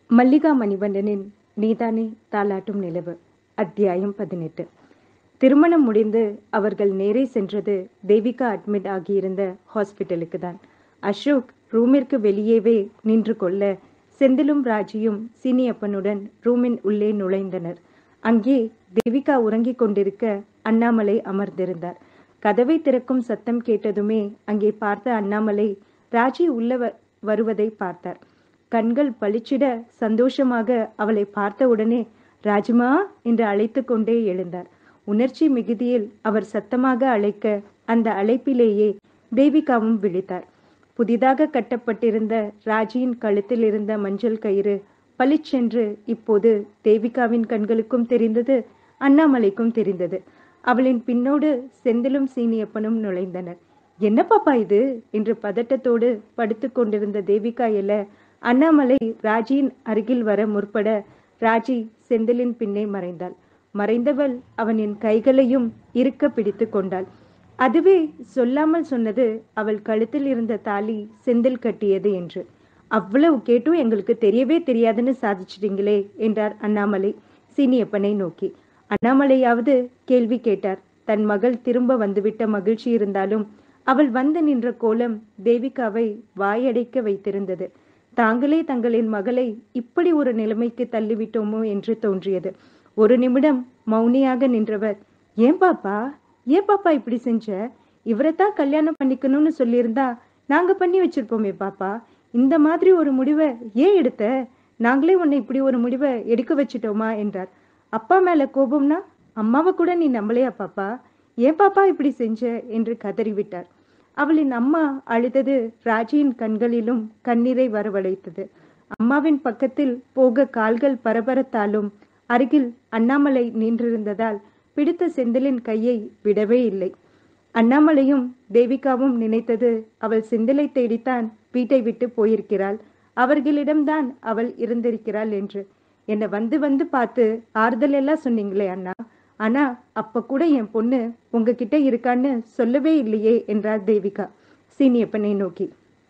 மல்லிகா மணிவண்ணனின் நீதானே தாலாட்டும் நிலவு அத்தியாயம் பதினெட்டு திருமணம் முடிந்து அவர்கள் நேரே சென்றது தேவிகா அட்மிட் ஆகியிருந்த ஹாஸ்பிட்டலுக்கு தான் அசோக் ரூமிற்கு வெளியேவே நின்று கொள்ள செந்திலும் ராஜியும் சீனியப்பனுடன் ரூமின் உள்ளே நுழைந்தனர் அங்கே தேவிகா உறங்கிக் கொண்டிருக்க அண்ணாமலை அமர்ந்திருந்தார் கதவை திறக்கும் சத்தம் கேட்டதுமே அங்கே பார்த்த அண்ணாமலை ராஜி உள்ள வ- வருவதை பார்த்தார் கண்கள் பளிச்சிட சந்தோஷமாக அவளை பார்த்த உடனே ராஜிமா என்று அழைத்து கொண்டே எழுந்தார் உணர்ச்சி மிகுதியில் அவர் சத்தமாக அழைக்க அந்த அழைப்பிலேயே தேவிகாவும் விழித்தார் புதிதாக கட்டப்பட்டிருந்த ராஜியின் கழுத்தில் இருந்த மஞ்சள் கயிறு பளிச்சென்று இப்போது தேவிகாவின் கண்களுக்கும் தெரிந்தது அண்ணாமலைக்கும் தெரிந்தது அவளின் பின்னோடு செந்திலும் சீனியப்பனும் நுழைந்தனர் என்ன பாப்பா இது என்று பதட்டத்தோடு படுத்து கொண்டிருந்த தேவிகா எல்ல அண்ணாமலை ராஜியின் அருகில் வர முற்பட ராஜி செந்திலின் பின்னே மறைந்தாள் மறைந்தவள் அவனின் கைகளையும் இறுக்க பிடித்து கொண்டாள் அதுவே சொல்லாமல் சொன்னது அவள் கழுத்தில் இருந்த தாலி செந்தில் கட்டியது என்று அவ்வளவு கேட்டும் எங்களுக்கு தெரியவே தெரியாதுன்னு சாதிச்சிட்டீங்களே என்றார் அண்ணாமலை சீனியப்பனை நோக்கி அண்ணாமலையாவது கேள்வி கேட்டார் தன் மகள் திரும்ப வந்துவிட்ட மகிழ்ச்சி இருந்தாலும் அவள் வந்து நின்ற கோலம் தேவிகாவை வாயடைக்க வைத்திருந்தது தாங்களே தங்களின் மகளை இப்படி ஒரு நிலைமைக்கு தள்ளிவிட்டோமோ என்று தோன்றியது ஒரு நிமிடம் மௌனியாக நின்றவர் ஏன் பாப்பா ஏன் பாப்பா இப்படி செஞ்ச இவரைத்தான் கல்யாணம் பண்ணிக்கணும்னு சொல்லியிருந்தா நாங்க பண்ணி வச்சிருப்போமே பாப்பா இந்த மாதிரி ஒரு முடிவை ஏன் எடுத்த நாங்களே உன்னை இப்படி ஒரு முடிவை எடுக்க வச்சிட்டோமா என்றார் அப்பா மேல கோபம்னா அம்மாவை கூட நீ நம்பலையா பாப்பா ஏன் பாப்பா இப்படி செஞ்ச என்று கதறிவிட்டார் அவளின் அம்மா அழுதது ராஜியின் கண்களிலும் கண்ணீரை வரவழைத்தது அம்மாவின் பக்கத்தில் போக கால்கள் பரபரத்தாலும் அருகில் அண்ணாமலை நின்றிருந்ததால் பிடித்த செந்திலின் கையை விடவே இல்லை அண்ணாமலையும் தேவிகாவும் நினைத்தது அவள் செந்திலை தேடித்தான் வீட்டை விட்டு போயிருக்கிறாள் அவர்களிடம்தான் அவள் இருந்திருக்கிறாள் என்று என்னை வந்து வந்து பார்த்து ஆறுதல் எல்லாம் சொன்னீங்களே அண்ணா ஆனா அப்ப கூட என் பொண்ணு உங்ககிட்ட இருக்கான்னு சொல்லவே இல்லையே என்றார் தேவிகா சீனியப்பனை நோக்கி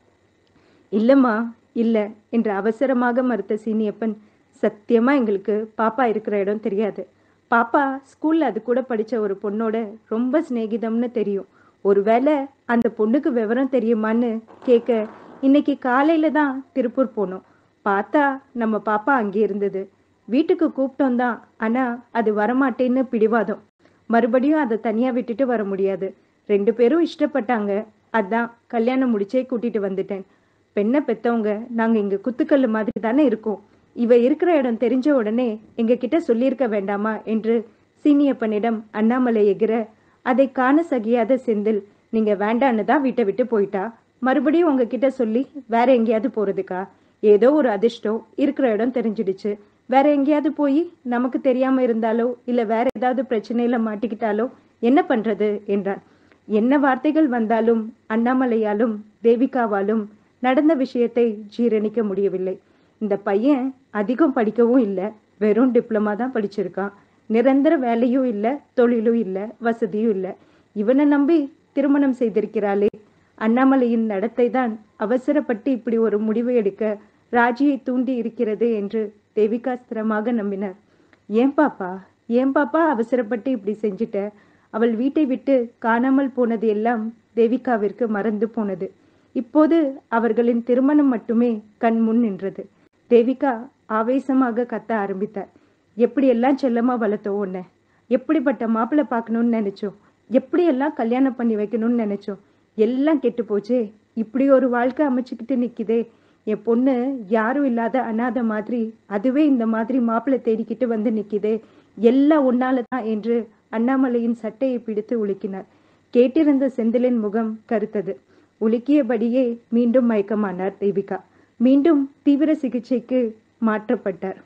இல்லம்மா இல்ல என்று அவசரமாக மறுத்த சீனியப்பன் சத்தியமா எங்களுக்கு பாப்பா இருக்கிற இடம் தெரியாது பாப்பா ஸ்கூல்ல அது கூட படிச்ச ஒரு பொண்ணோட ரொம்ப சிநேகிதம்னு தெரியும் ஒருவேளை அந்த பொண்ணுக்கு விவரம் தெரியுமான்னு கேட்க இன்னைக்கு காலையில தான் திருப்பூர் போனோம் பார்த்தா நம்ம பாப்பா அங்கே இருந்தது வீட்டுக்கு கூப்பிட்டோம் தான் ஆனா அது வரமாட்டேன்னு பிடிவாதம் மறுபடியும் அதை தனியா விட்டுட்டு வர முடியாது ரெண்டு பேரும் இஷ்டப்பட்டாங்க அதான் கல்யாணம் முடிச்சே கூட்டிட்டு வந்துட்டேன் பெண்ணை பெத்தவங்க நாங்க இங்க குத்துக்கல்லு மாதிரி தானே இருக்கோம் இவ இருக்கிற இடம் தெரிஞ்ச உடனே எங்க கிட்ட சொல்லியிருக்க வேண்டாமா என்று சீனியப்பனிடம் அண்ணாமலை எகிற அதை காண சகியாத செந்தில் நீங்க வேண்டான்னு தான் வீட்டை விட்டு போயிட்டா மறுபடியும் உங்ககிட்ட சொல்லி வேற எங்கேயாவது போறதுக்கா ஏதோ ஒரு அதிர்ஷ்டம் இருக்கிற இடம் தெரிஞ்சிடுச்சு வேற எங்கேயாவது போய் நமக்கு தெரியாம இருந்தாலோ இல்ல வேற ஏதாவது பிரச்சனையில மாட்டிக்கிட்டாலோ என்ன பண்றது என்றான் என்ன வார்த்தைகள் வந்தாலும் அண்ணாமலையாலும் தேவிகாவாலும் நடந்த விஷயத்தை ஜீரணிக்க முடியவில்லை இந்த பையன் அதிகம் படிக்கவும் இல்லை வெறும் டிப்ளமா தான் படிச்சிருக்கான் நிரந்தர வேலையும் இல்லை தொழிலும் இல்லை வசதியும் இல்லை இவனை நம்பி திருமணம் செய்திருக்கிறாளே அண்ணாமலையின் நடத்தை தான் அவசரப்பட்டு இப்படி ஒரு முடிவு எடுக்க ராஜியை தூண்டி இருக்கிறது என்று தேவிகா ஸ்திரமாக நம்பினார் ஏன் பாப்பா ஏன் பாப்பா அவசரப்பட்டு இப்படி செஞ்சிட்ட அவள் வீட்டை விட்டு காணாமல் போனது எல்லாம் தேவிகாவிற்கு மறந்து போனது இப்போது அவர்களின் திருமணம் மட்டுமே கண் முன் நின்றது தேவிகா ஆவேசமாக கத்த ஆரம்பித்தார் எப்படியெல்லாம் செல்லமா வளர்த்தோம் உன்னை எப்படிப்பட்ட மாப்பிள்ளை பார்க்கணும்னு நினைச்சோம் எப்படியெல்லாம் கல்யாணம் பண்ணி வைக்கணும்னு நினைச்சோம் எல்லாம் கெட்டு போச்சே இப்படி ஒரு வாழ்க்கை அமைச்சுக்கிட்டு நிக்குதே என் பொண்ணு யாரும் இல்லாத அனாதை மாதிரி அதுவே இந்த மாதிரி மாப்பிள்ளை தேடிக்கிட்டு வந்து நிக்குதே எல்லாம் உன்னால தான் என்று அண்ணாமலையின் சட்டையை பிடித்து உலுக்கினார் கேட்டிருந்த செந்திலின் முகம் கருத்தது உலுக்கியபடியே மீண்டும் மயக்கமானார் தேவிகா மீண்டும் தீவிர சிகிச்சைக்கு மாற்றப்பட்டார்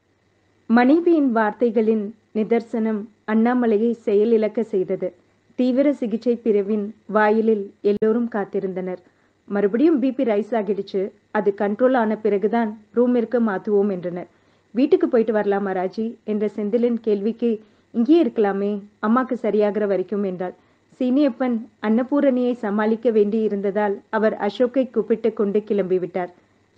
மனைவியின் வார்த்தைகளின் நிதர்சனம் அண்ணாமலையை செயலிழக்க செய்தது தீவிர சிகிச்சை பிரிவின் வாயிலில் எல்லோரும் காத்திருந்தனர் மறுபடியும் பிபி ரைஸ் ஆகிடுச்சு அது கண்ட்ரோல் ஆன பிறகுதான் ரூமிற்கு மாத்துவோம் என்றனர் வீட்டுக்கு போயிட்டு வரலாமா ராஜி என்ற செந்திலின் கேள்விக்கு இங்கேயே இருக்கலாமே அம்மாக்கு சரியாகிற வரைக்கும் என்றாள் சீனியப்பன் அன்னபூரணியை சமாளிக்க வேண்டி இருந்ததால் அவர் அசோக்கை கூப்பிட்டு கொண்டு கிளம்பிவிட்டார்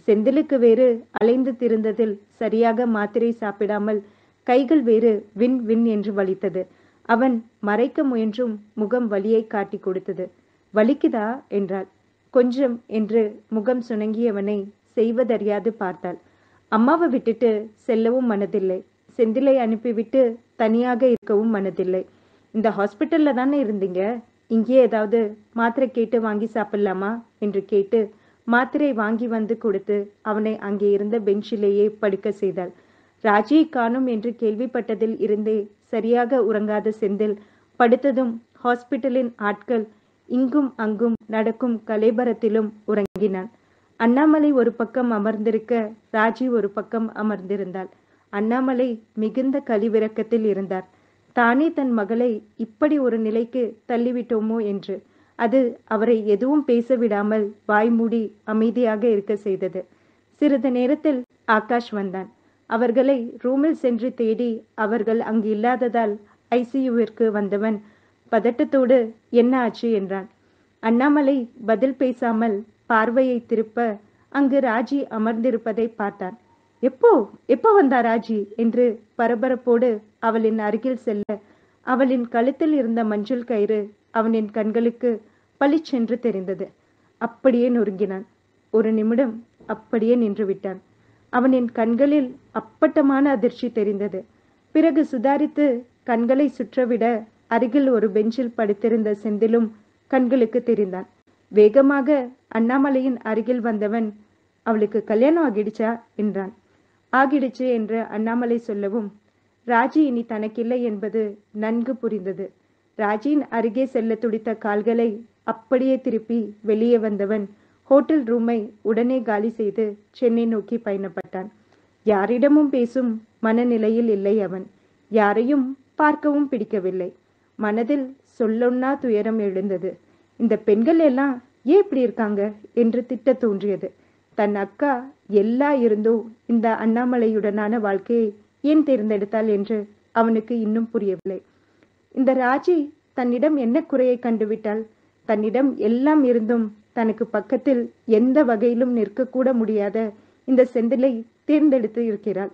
செந்திலுக்கு வேறு அலைந்து திரிந்ததில் சரியாக மாத்திரை சாப்பிடாமல் கைகள் வேறு வின் வின் என்று வலித்தது அவன் மறைக்க முயன்றும் முகம் வலியை காட்டி கொடுத்தது வலிக்குதா என்றாள் கொஞ்சம் என்று முகம் சுணங்கியவனை செய்வதறியாது பார்த்தாள் அம்மாவை விட்டுட்டு செல்லவும் மனதில்லை செந்திலை அனுப்பிவிட்டு தனியாக இருக்கவும் மனதில்லை இந்த ஹாஸ்பிட்டல்ல தானே இருந்தீங்க இங்கே ஏதாவது மாத்திரை கேட்டு வாங்கி சாப்பிடலாமா என்று கேட்டு மாத்திரை வாங்கி வந்து கொடுத்து அவனை அங்கே இருந்த பெஞ்சிலேயே படுக்க செய்தாள் ராஜியை காணும் என்று கேள்விப்பட்டதில் இருந்தே சரியாக உறங்காத செந்தில் படுத்ததும் ஹாஸ்பிட்டலின் ஆட்கள் இங்கும் அங்கும் நடக்கும் கலைபரத்திலும் உறங்கினான் அண்ணாமலை ஒரு பக்கம் அமர்ந்திருக்க ராஜி ஒரு பக்கம் அமர்ந்திருந்தாள் அண்ணாமலை மிகுந்த கலிவிரக்கத்தில் இருந்தார் தானே தன் மகளை இப்படி ஒரு நிலைக்கு தள்ளிவிட்டோமோ என்று அது அவரை எதுவும் பேச விடாமல் வாய் மூடி அமைதியாக இருக்க செய்தது சிறிது நேரத்தில் ஆகாஷ் வந்தான் அவர்களை ரூமில் சென்று தேடி அவர்கள் அங்கு இல்லாததால் ஐசியூவிற்கு வந்தவன் பதட்டத்தோடு என்ன ஆச்சு என்றான் அண்ணாமலை பதில் பேசாமல் பார்வையை திருப்ப அங்கு ராஜி அமர்ந்திருப்பதை பார்த்தான் எப்போ எப்போ வந்தா ராஜி என்று பரபரப்போடு அவளின் அருகில் செல்ல அவளின் கழுத்தில் இருந்த மஞ்சள் கயிறு அவனின் கண்களுக்கு பளிச்சென்று தெரிந்தது அப்படியே நொறுங்கினான் ஒரு நிமிடம் அப்படியே நின்று விட்டான் அவனின் கண்களில் அப்பட்டமான அதிர்ச்சி தெரிந்தது பிறகு சுதாரித்து கண்களை சுற்றவிட அருகில் ஒரு பெஞ்சில் படுத்திருந்த செந்திலும் கண்களுக்கு தெரிந்தான் வேகமாக அண்ணாமலையின் அருகில் வந்தவன் அவளுக்கு கல்யாணம் ஆகிடுச்சா என்றான் ஆகிடுச்சு என்று அண்ணாமலை சொல்லவும் ராஜி இனி தனக்கில்லை என்பது நன்கு புரிந்தது ராஜியின் அருகே செல்ல துடித்த கால்களை அப்படியே திருப்பி வெளியே வந்தவன் ஹோட்டல் ரூமை உடனே காலி செய்து சென்னை நோக்கி பயணப்பட்டான் யாரிடமும் பேசும் மனநிலையில் இல்லை அவன் யாரையும் பார்க்கவும் பிடிக்கவில்லை மனதில் சொல்லொன்னா துயரம் எழுந்தது இந்த பெண்கள் எல்லாம் ஏன் இப்படி இருக்காங்க என்று திட்ட தோன்றியது தன் அக்கா எல்லா இருந்தோ இந்த அண்ணாமலையுடனான வாழ்க்கையை ஏன் தேர்ந்தெடுத்தாள் என்று அவனுக்கு இன்னும் புரியவில்லை இந்த ராஜி தன்னிடம் என்ன குறையை கண்டுவிட்டாள் தன்னிடம் எல்லாம் இருந்தும் தனக்கு பக்கத்தில் எந்த வகையிலும் நிற்கக்கூட முடியாத இந்த செந்திலை தேர்ந்தெடுத்து இருக்கிறாள்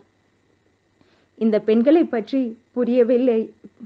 இந்த பெண்களை பற்றி புரியவில்லை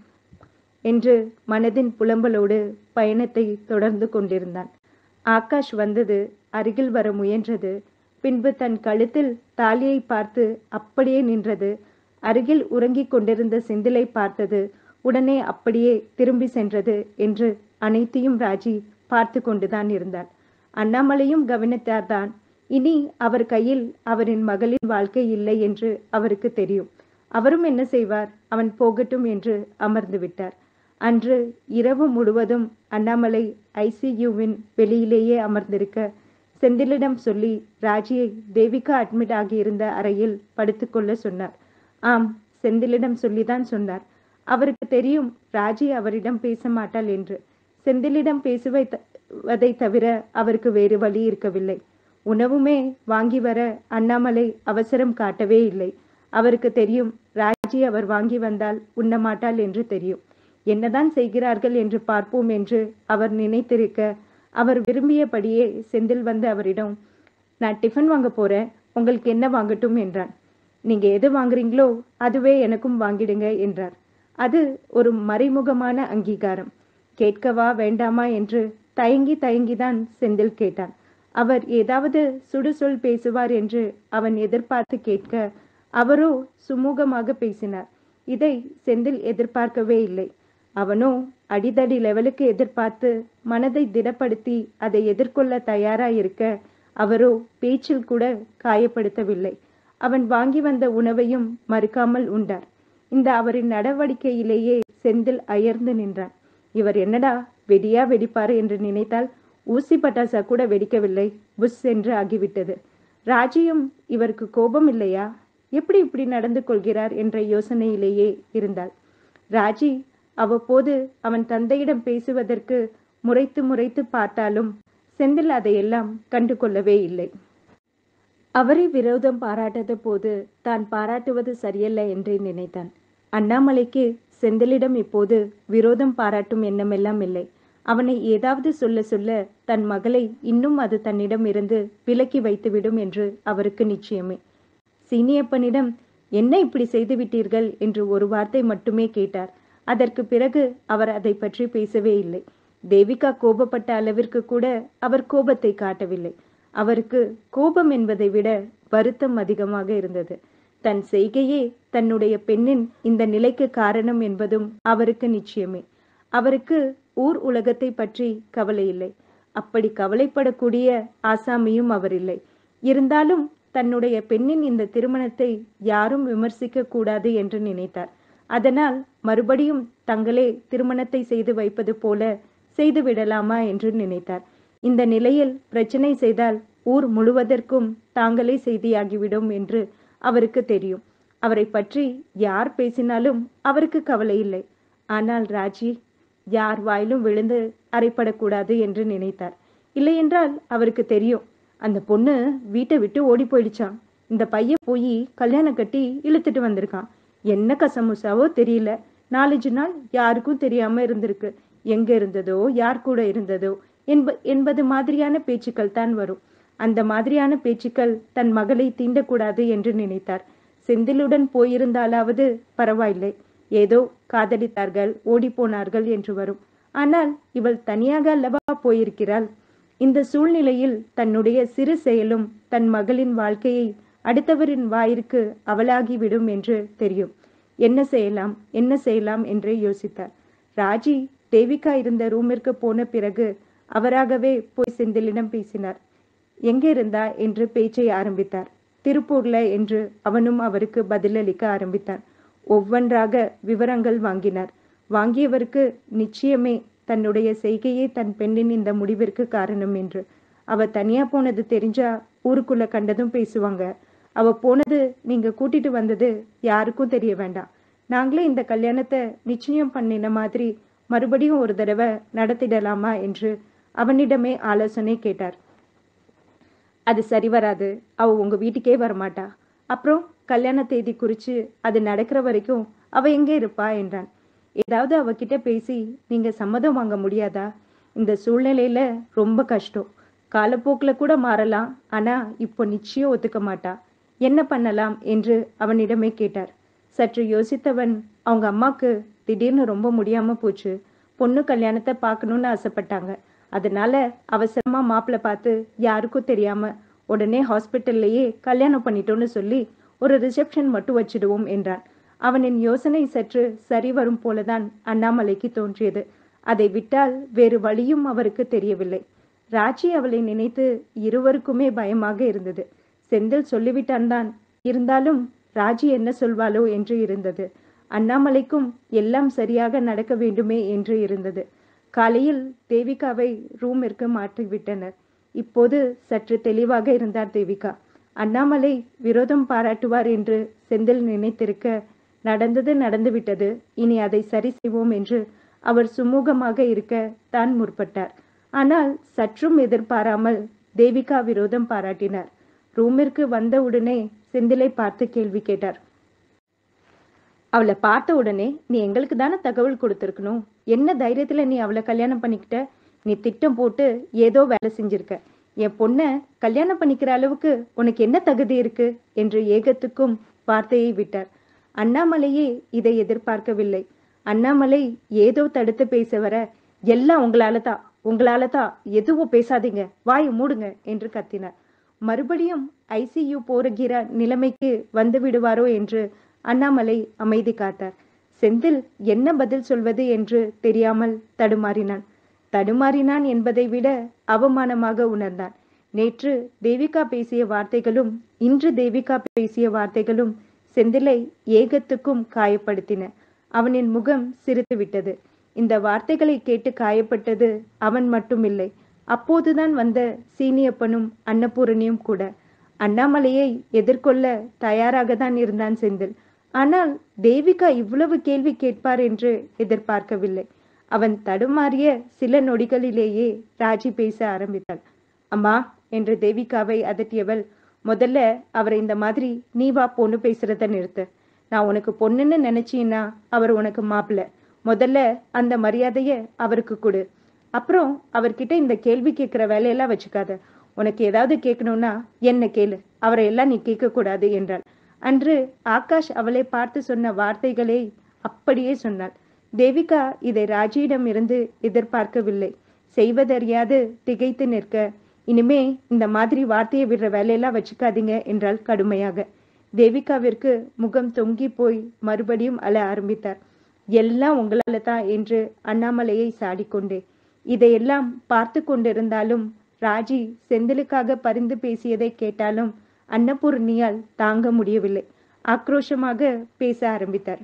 என்று மனதின் புலம்பலோடு பயணத்தை தொடர்ந்து கொண்டிருந்தான் ஆகாஷ் வந்தது அருகில் வர முயன்றது பின்பு தன் கழுத்தில் தாலியை பார்த்து அப்படியே நின்றது அருகில் உறங்கிக் கொண்டிருந்த செந்திலை பார்த்தது உடனே அப்படியே திரும்பி சென்றது என்று அனைத்தையும் ராஜி பார்த்து கொண்டுதான் இருந்தார் அண்ணாமலையும் கவனித்தார்தான் இனி அவர் கையில் அவரின் மகளின் வாழ்க்கை இல்லை என்று அவருக்கு தெரியும் அவரும் என்ன செய்வார் அவன் போகட்டும் என்று அமர்ந்து விட்டார் அன்று இரவு முழுவதும் அண்ணாமலை ஐசியூவின் வெளியிலேயே அமர்ந்திருக்க செந்திலிடம் சொல்லி ராஜியை தேவிகா அட்மிட் ஆகியிருந்த அறையில் படுத்துக்கொள்ள சொன்னார் ஆம் செந்திலிடம் சொல்லிதான் சொன்னார் அவருக்கு தெரியும் ராஜி அவரிடம் பேச மாட்டாள் என்று செந்திலிடம் பேசுவதை தவிர அவருக்கு வேறு வழி இருக்கவில்லை உணவுமே வாங்கி வர அண்ணாமலை அவசரம் காட்டவே இல்லை அவருக்கு தெரியும் ராஜி அவர் வாங்கி வந்தால் உண்ண மாட்டாள் என்று தெரியும் என்னதான் செய்கிறார்கள் என்று பார்ப்போம் என்று அவர் நினைத்திருக்க அவர் விரும்பியபடியே செந்தில் வந்து அவரிடம் நான் டிஃபன் வாங்க போறேன் உங்களுக்கு என்ன வாங்கட்டும் என்றான் நீங்க எது வாங்குறீங்களோ அதுவே எனக்கும் வாங்கிடுங்க என்றார் அது ஒரு மறைமுகமான அங்கீகாரம் கேட்கவா வேண்டாமா என்று தயங்கி தயங்கிதான் செந்தில் கேட்டான் அவர் ஏதாவது சுடுசொல் பேசுவார் என்று அவன் எதிர்பார்த்து கேட்க அவரோ சுமூகமாக பேசினார் இதை செந்தில் எதிர்பார்க்கவே இல்லை அவனோ அடிதடி லெவலுக்கு எதிர்பார்த்து மனதை திடப்படுத்தி அதை எதிர்கொள்ள தயாராயிருக்க அவரோ பேச்சில் கூட காயப்படுத்தவில்லை அவன் வாங்கி வந்த உணவையும் மறுக்காமல் உண்டார் இந்த அவரின் நடவடிக்கையிலேயே செந்தில் அயர்ந்து நின்றான் இவர் என்னடா வெடியா வெடிப்பாரு என்று நினைத்தால் ஊசி பட்டாசா கூட வெடிக்கவில்லை புஷ் என்று ஆகிவிட்டது ராஜியும் இவருக்கு கோபம் இல்லையா எப்படி இப்படி நடந்து கொள்கிறார் என்ற யோசனையிலேயே இருந்தாள் ராஜி அவ்வப்போது அவன் தந்தையிடம் பேசுவதற்கு முறைத்து முறைத்து பார்த்தாலும் செந்தில் அதையெல்லாம் கண்டு கொள்ளவே இல்லை அவரை விரோதம் பாராட்டாத போது தான் பாராட்டுவது சரியல்ல என்றே நினைத்தான் அண்ணாமலைக்கு செந்திலிடம் இப்போது விரோதம் பாராட்டும் எண்ணமெல்லாம் இல்லை அவனை ஏதாவது சொல்ல சொல்ல தன் மகளை இன்னும் அது தன்னிடம் இருந்து விலக்கி வைத்துவிடும் என்று அவருக்கு நிச்சயமே சீனியப்பனிடம் என்ன இப்படி செய்து விட்டீர்கள் என்று ஒரு வார்த்தை மட்டுமே கேட்டார் அதற்கு பிறகு அவர் அதை பற்றி பேசவே இல்லை தேவிகா கோபப்பட்ட அளவிற்கு கூட அவர் கோபத்தை காட்டவில்லை அவருக்கு கோபம் என்பதை விட வருத்தம் அதிகமாக இருந்தது தன் செய்கையே தன்னுடைய பெண்ணின் இந்த நிலைக்கு காரணம் என்பதும் அவருக்கு நிச்சயமே அவருக்கு ஊர் உலகத்தை பற்றி கவலை இல்லை அப்படி கவலைப்படக்கூடிய ஆசாமியும் அவர் இல்லை இருந்தாலும் தன்னுடைய பெண்ணின் இந்த திருமணத்தை யாரும் விமர்சிக்க கூடாது என்று நினைத்தார் அதனால் மறுபடியும் தங்களே திருமணத்தை செய்து வைப்பது போல செய்து விடலாமா என்று நினைத்தார் இந்த நிலையில் பிரச்சனை செய்தால் ஊர் முழுவதற்கும் தாங்களே செய்தியாகிவிடும் என்று அவருக்கு தெரியும் அவரை பற்றி யார் பேசினாலும் அவருக்கு கவலை இல்லை ஆனால் ராஜி யார் வாயிலும் விழுந்து அறைப்படக்கூடாது என்று நினைத்தார் இல்லையென்றால் அவருக்கு தெரியும் அந்த பொண்ணு வீட்டை விட்டு ஓடி போயிடுச்சான் இந்த பையன் போய் கல்யாணம் கட்டி இழுத்துட்டு வந்திருக்கான் என்ன கசமுசாவோ தெரியல நாலஞ்சு நாள் யாருக்கும் தெரியாம இருந்திருக்கு எங்க இருந்ததோ யார் கூட இருந்ததோ என்ப என்பது மாதிரியான பேச்சுக்கள் தான் வரும் அந்த மாதிரியான பேச்சுக்கள் தன் மகளை தீண்டக்கூடாது என்று நினைத்தார் செந்திலுடன் போயிருந்தாலாவது பரவாயில்லை ஏதோ காதலித்தார்கள் ஓடிப்போனார்கள் என்று வரும் ஆனால் இவள் தனியாக அல்லவா போயிருக்கிறாள் இந்த சூழ்நிலையில் தன்னுடைய சிறு செயலும் தன் மகளின் வாழ்க்கையை அடுத்தவரின் வாயிற்கு அவளாகிவிடும் என்று தெரியும் என்ன செய்யலாம் என்ன செய்யலாம் என்று யோசித்தார் ராஜி தேவிகா இருந்த ரூமிற்கு போன பிறகு அவராகவே போய் செந்திலிடம் பேசினார் எங்க இருந்தா என்று பேச்சை ஆரம்பித்தார் திருப்பூர்ல என்று அவனும் அவருக்கு பதிலளிக்க ஆரம்பித்தான் ஒவ்வொன்றாக விவரங்கள் வாங்கினார் வாங்கியவருக்கு நிச்சயமே தன்னுடைய செய்கையே தன் பெண்ணின் இந்த முடிவிற்கு காரணம் என்று அவ தனியா போனது தெரிஞ்சா ஊருக்குள்ள கண்டதும் பேசுவாங்க அவ போனது நீங்க கூட்டிட்டு வந்தது யாருக்கும் தெரிய வேண்டாம் நாங்களே இந்த கல்யாணத்தை நிச்சயம் பண்ணின மாதிரி மறுபடியும் ஒரு தடவை நடத்திடலாமா என்று அவனிடமே ஆலோசனை கேட்டார் அது சரி வராது அவ உங்க வீட்டுக்கே வரமாட்டா அப்புறம் கல்யாண தேதி குறிச்சு அது நடக்கிற வரைக்கும் அவ எங்கே இருப்பா என்றான் ஏதாவது அவகிட்ட பேசி நீங்க சம்மதம் வாங்க முடியாதா இந்த சூழ்நிலையில ரொம்ப கஷ்டம் காலப்போக்கில் கூட மாறலாம் ஆனா இப்போ நிச்சயம் ஒத்துக்க மாட்டா என்ன பண்ணலாம் என்று அவனிடமே கேட்டார் சற்று யோசித்தவன் அவங்க அம்மாக்கு திடீர்னு ரொம்ப முடியாம போச்சு பொண்ணு கல்யாணத்தை பார்க்கணும்னு ஆசைப்பட்டாங்க அதனால அவசரமா மாப்பிள்ளை பார்த்து யாருக்கும் தெரியாம உடனே ஹாஸ்பிட்டல்லையே கல்யாணம் பண்ணிட்டோன்னு சொல்லி ஒரு ரிசப்ஷன் மட்டும் வச்சிடுவோம் என்றான் அவனின் யோசனை சற்று சரி வரும் போலதான் அண்ணாமலைக்கு தோன்றியது அதை விட்டால் வேறு வழியும் அவருக்கு தெரியவில்லை ராஜி அவளை நினைத்து இருவருக்குமே பயமாக இருந்தது செந்தில் சொல்லிவிட்டான் தான் இருந்தாலும் ராஜி என்ன சொல்வாளோ என்று இருந்தது அண்ணாமலைக்கும் எல்லாம் சரியாக நடக்க வேண்டுமே என்று இருந்தது காலையில் தேவிகாவை ரூமிற்கு மாற்றிவிட்டனர் இப்போது சற்று தெளிவாக இருந்தார் தேவிகா அண்ணாமலை விரோதம் பாராட்டுவார் என்று செந்தில் நினைத்திருக்க நடந்தது நடந்துவிட்டது இனி அதை சரி செய்வோம் என்று அவர் சுமூகமாக இருக்க தான் முற்பட்டார் ஆனால் சற்றும் எதிர்பாராமல் தேவிகா விரோதம் பாராட்டினார் ரூமிற்கு வந்தவுடனே செந்திலை பார்த்து கேள்வி கேட்டார் அவளை பார்த்த உடனே நீ எங்களுக்கு தானே தகவல் கொடுத்துருக்கணும் என்ன தைரியத்துல நீ அவளை கல்யாணம் பண்ணிக்கிட்ட நீ திட்டம் போட்டு ஏதோ வேலை செஞ்சிருக்க என் பொண்ணை கல்யாணம் பண்ணிக்கிற அளவுக்கு உனக்கு என்ன தகுதி இருக்கு என்று ஏகத்துக்கும் வார்த்தையை விட்டார் அண்ணாமலையே இதை எதிர்பார்க்கவில்லை அண்ணாமலை ஏதோ தடுத்து பேச வர எல்லாம் உங்களால தான் உங்களால தான் எதுவும் பேசாதீங்க வாயை மூடுங்க என்று கத்தினார் மறுபடியும் ஐசியு போருகிற நிலைமைக்கு வந்து விடுவாரோ என்று அண்ணாமலை அமைதி காத்தார் செந்தில் என்ன பதில் சொல்வது என்று தெரியாமல் தடுமாறினான் தடுமாறினான் என்பதை விட அவமானமாக உணர்ந்தான் நேற்று தேவிகா பேசிய வார்த்தைகளும் இன்று தேவிகா பேசிய வார்த்தைகளும் செந்திலை ஏகத்துக்கும் காயப்படுத்தின அவனின் முகம் சிரித்து விட்டது இந்த வார்த்தைகளை கேட்டு காயப்பட்டது அவன் மட்டுமில்லை அப்போதுதான் வந்த சீனியப்பனும் அன்னபூரணியும் கூட அண்ணாமலையை எதிர்கொள்ள தயாராக தான் இருந்தான் செந்தில் ஆனால் தேவிகா இவ்வளவு கேள்வி கேட்பார் என்று எதிர்பார்க்கவில்லை அவன் தடுமாறிய சில நொடிகளிலேயே ராஜி பேச ஆரம்பித்தாள் அம்மா என்று தேவிகாவை அதட்டியவள் முதல்ல அவரை இந்த மாதிரி நீ வா பொண்ணு பேசுறத நிறுத்து நான் உனக்கு பொண்ணுன்னு நினைச்சீன்னா அவர் உனக்கு மாப்பிள்ள முதல்ல அந்த மரியாதைய அவருக்கு கொடு அப்புறம் அவர்கிட்ட இந்த கேள்வி கேட்கிற வேலையெல்லாம் வச்சுக்காத உனக்கு ஏதாவது கேட்கணும்னா என்ன கேளு அவரை எல்லாம் நீ கேட்கக்கூடாது என்றாள் அன்று ஆகாஷ் அவளை பார்த்து சொன்ன வார்த்தைகளை அப்படியே சொன்னாள் தேவிகா இதை ராஜியிடம் இருந்து எதிர்பார்க்கவில்லை செய்வதறியாது திகைத்து நிற்க இனிமே இந்த மாதிரி வார்த்தையை விடுற வேலையெல்லாம் வச்சுக்காதீங்க என்றாள் கடுமையாக தேவிகாவிற்கு முகம் தொங்கி போய் மறுபடியும் அழ ஆரம்பித்தார் எல்லாம் உங்களால தான் என்று அண்ணாமலையை சாடிக்கொண்டே இதையெல்லாம் பார்த்து கொண்டிருந்தாலும் ராஜி செந்திலுக்காக பரிந்து பேசியதை கேட்டாலும் அன்னபூர்ணியால் தாங்க முடியவில்லை ஆக்ரோஷமாக பேச ஆரம்பித்தார்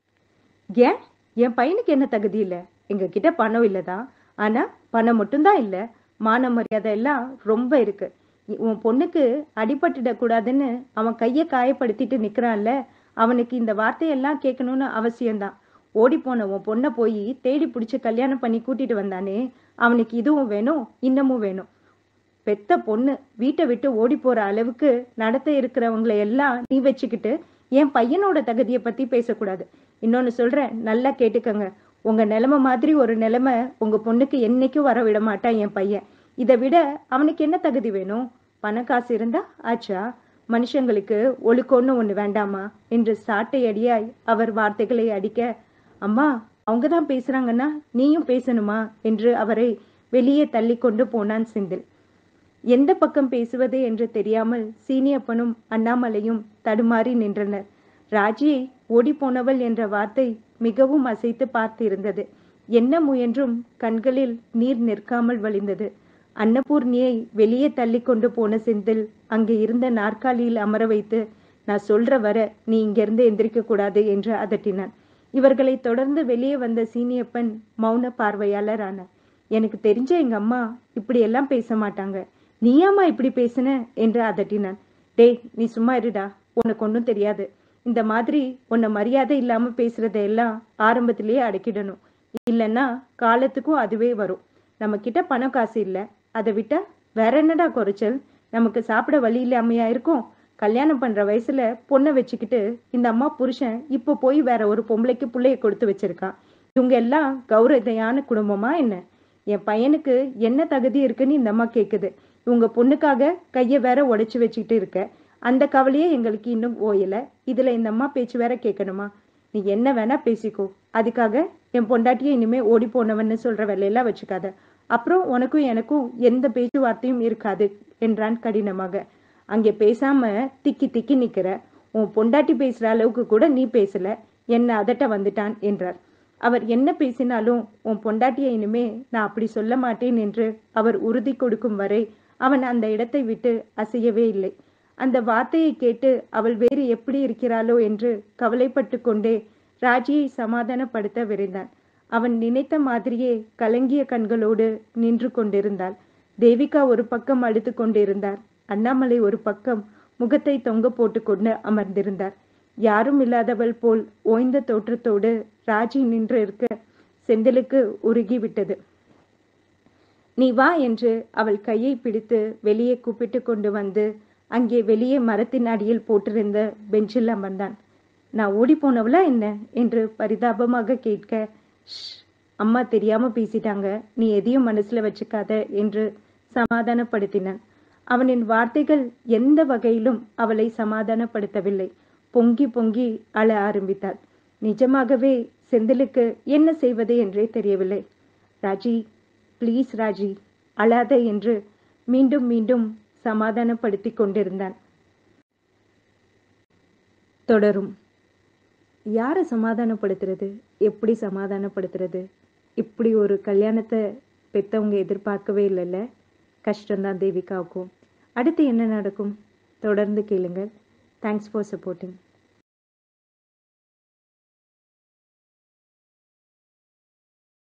ஏன் என் பையனுக்கு என்ன தகுதி இல்லை எங்க கிட்ட பணம் இல்லதான் ஆனா பணம் மட்டும்தான் இல்ல மான மரியாதை எல்லாம் ரொம்ப இருக்கு உன் பொண்ணுக்கு அடிபட்டுடக் கூடாதுன்னு அவன் கையை காயப்படுத்திட்டு நிக்கிறான்ல அவனுக்கு இந்த வார்த்தையெல்லாம் கேட்கணும்னு அவசியம்தான் ஓடி போன உன் பொண்ணை போய் தேடி பிடிச்சு கல்யாணம் பண்ணி கூட்டிட்டு வந்தானே அவனுக்கு இதுவும் வேணும் இன்னமும் வேணும் பெத்த பொண்ணு வீட்டை விட்டு ஓடி போற அளவுக்கு நடத்த இருக்கிறவங்களை எல்லாம் நீ வச்சுக்கிட்டு என் பையனோட தகுதியை பத்தி பேசக்கூடாது இன்னொன்னு சொல்றேன் நல்லா கேட்டுக்கங்க உங்க நிலைமை மாதிரி ஒரு நிலைமை உங்க பொண்ணுக்கு என்னைக்கும் வர விட மாட்டான் என் பையன் இதை விட அவனுக்கு என்ன தகுதி வேணும் பண காசு இருந்தா ஆச்சா மனுஷங்களுக்கு ஒழுக்கொன்னு ஒண்ணு வேண்டாமா என்று சாட்டை அடியாய் அவர் வார்த்தைகளை அடிக்க அம்மா அவங்க தான் பேசுறாங்கன்னா நீயும் பேசணுமா என்று அவரை வெளியே தள்ளி கொண்டு போனான் செந்தில் எந்த பக்கம் பேசுவது என்று தெரியாமல் சீனியப்பனும் அண்ணாமலையும் தடுமாறி நின்றனர் ராஜியை ஓடிப்போனவள் என்ற வார்த்தை மிகவும் அசைத்து பார்த்திருந்தது என்ன முயன்றும் கண்களில் நீர் நிற்காமல் வழிந்தது அன்னபூர்ணியை வெளியே தள்ளி கொண்டு போன செந்தில் அங்கே இருந்த நாற்காலியில் அமர வைத்து நான் சொல்ற வர நீ இங்கிருந்து எந்திரிக்க கூடாது என்று அதட்டினான் இவர்களை தொடர்ந்து வெளியே வந்த சீனியப்பன் மௌன பார்வையாளர் ஆனார் எனக்கு தெரிஞ்ச எங்க அம்மா இப்படி எல்லாம் பேச மாட்டாங்க நீயாம்மா இப்படி பேசுன என்று அதட்டினான் டேய் நீ சும்மா இருடா உனக்கு ஒன்றும் தெரியாது இந்த மாதிரி உன்னை மரியாதை இல்லாம பேசுறதை எல்லாம் ஆரம்பத்திலேயே அடக்கிடணும் இல்லைன்னா காலத்துக்கும் அதுவே வரும் நம்ம கிட்ட பணம் காசு இல்லை அதை விட்டா வேற என்னடா குறைச்சல் நமக்கு சாப்பிட வழி இல்லாமையா இருக்கும் கல்யாணம் பண்ற வயசுல பொண்ணை வச்சுக்கிட்டு இந்த அம்மா புருஷன் இப்போ போய் வேற ஒரு பொம்பளைக்கு பிள்ளைய கொடுத்து வச்சிருக்கான் இவங்க எல்லாம் கௌரதையான குடும்பமா என்ன என் பையனுக்கு என்ன தகுதி இருக்குன்னு இந்த அம்மா கேக்குது இவங்க பொண்ணுக்காக கைய வேற உடைச்சு வச்சுக்கிட்டு இருக்க அந்த கவலையே எங்களுக்கு இன்னும் ஓயல இதுல இந்த அம்மா பேச்சு வேற கேட்கணுமா நீ என்ன வேணா பேசிக்கோ அதுக்காக என் பொண்டாட்டியை இனிமே ஓடி போனவன்னு சொல்ற வேலையெல்லாம் வச்சுக்காத அப்புறம் உனக்கும் எனக்கும் எந்த பேச்சுவார்த்தையும் இருக்காது என்றான் கடினமாக அங்கே பேசாம திக்கி திக்கி நிக்கிற உன் பொண்டாட்டி பேசுற அளவுக்கு கூட நீ பேசல என்ன அதட்ட வந்துட்டான் என்றார் அவர் என்ன பேசினாலும் உன் பொண்டாட்டியை இனிமே நான் அப்படி சொல்ல மாட்டேன் என்று அவர் உறுதி கொடுக்கும் வரை அவன் அந்த இடத்தை விட்டு அசையவே இல்லை அந்த வார்த்தையை கேட்டு அவள் வேறு எப்படி இருக்கிறாளோ என்று கவலைப்பட்டு கொண்டே ராஜியை சமாதானப்படுத்த விரைந்தான் அவன் நினைத்த மாதிரியே கலங்கிய கண்களோடு நின்று கொண்டிருந்தாள் தேவிகா ஒரு பக்கம் அழுத்து கொண்டிருந்தார் அண்ணாமலை ஒரு பக்கம் முகத்தை தொங்க போட்டுக்கொண்டு அமர்ந்திருந்தார் யாரும் இல்லாதவள் போல் ஓய்ந்த தோற்றத்தோடு ராஜி நின்று இருக்க செந்திலுக்கு உருகி விட்டது நீ வா என்று அவள் கையை பிடித்து வெளியே கூப்பிட்டு கொண்டு வந்து அங்கே வெளியே மரத்தின் அடியில் போட்டிருந்த பெஞ்சில் அமர்ந்தான் நான் ஓடி போனவளா என்ன என்று பரிதாபமாக கேட்க "ஷ், அம்மா தெரியாம பேசிட்டாங்க நீ எதையும் மனசுல வச்சுக்காத என்று சமாதானப்படுத்தினான் அவனின் வார்த்தைகள் எந்த வகையிலும் அவளை சமாதானப்படுத்தவில்லை பொங்கி பொங்கி அழ ஆரம்பித்தாள் நிஜமாகவே செந்திலுக்கு என்ன செய்வது என்றே தெரியவில்லை ராஜி ப்ளீஸ் ராஜி அழாத என்று மீண்டும் மீண்டும் சமாதானப்படுத்தி கொண்டிருந்தான் தொடரும் யாரை சமாதானப்படுத்துறது எப்படி சமாதானப்படுத்துறது இப்படி ஒரு கல்யாணத்தை பெத்தவங்க எதிர்பார்க்கவே இல்லைல்ல கஷ்டம்தான் தேவிகாவுக்கும் அடுத்து என்ன நடக்கும் தொடர்ந்து கேளுங்கள் தேங்க்ஸ் ஃபார் சப்போர்ட்டிங்